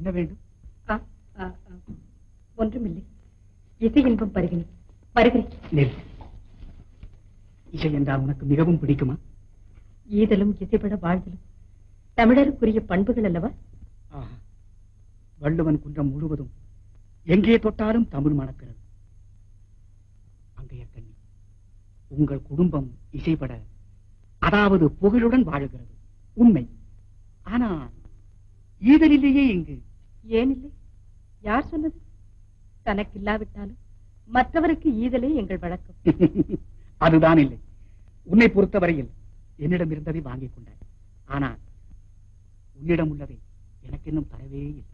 என்ன வேண்டும் ஆ, ஆ, ஆ. ஒன்றுமில்லை இசை இன்பம் பருகினேன் வருகிறேன் நெல் இசை என்றால் உனக்கு மிகவும் பிடிக்குமா ஈதலும் இசைப்பட வாழ்தலும் தமிழருக்குரிய பண்புகள் அல்லவா ஆஹா. வள்ளுவன் குன்றம் முழுவதும் எங்கே தொட்டாலும் தமிழ் மணக்கிறது அங்கைய கண்ணி உங்கள் குடும்பம் இசைப்பட அதாவது புகழுடன் வாழுகிறது உண்மை ஆனால் ஈதலிலேயே இங்கு ஏன் இல்லை யார் சொன்னது தனக்கில்லாவிட்டாலும் மற்றவருக்கு ஈதலே எங்கள் வழக்கம் அதுதான் இல்லை உன்னை பொறுத்தவரையில் என்னிடம் இருந்ததை வாங்கிக் கொண்டாய் ஆனால் உன்னிடம் உள்ளதை எனக்கு இன்னும் தரவே இல்லை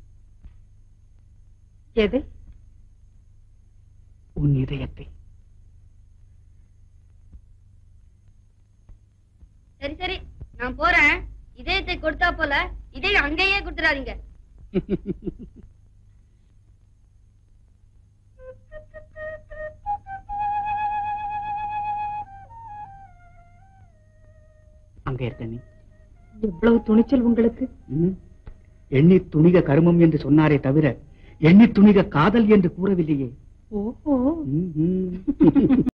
எது உன் இதயத்தை சரி சரி நான் போறேன் இதயத்தை கொடுத்தா போல இதயம் அங்கேயே கொடுத்துறாதீங்க அங்கே இருக்க நீ எவ்வளவு துணிச்சல் உங்களுக்கு ம். எண்ணித் துணிக கருமம் என்று சொன்னாரே தவிர எண்ணித் துணிக காதல் என்று கூறவில்லையே ஓஹோ ம், ம்.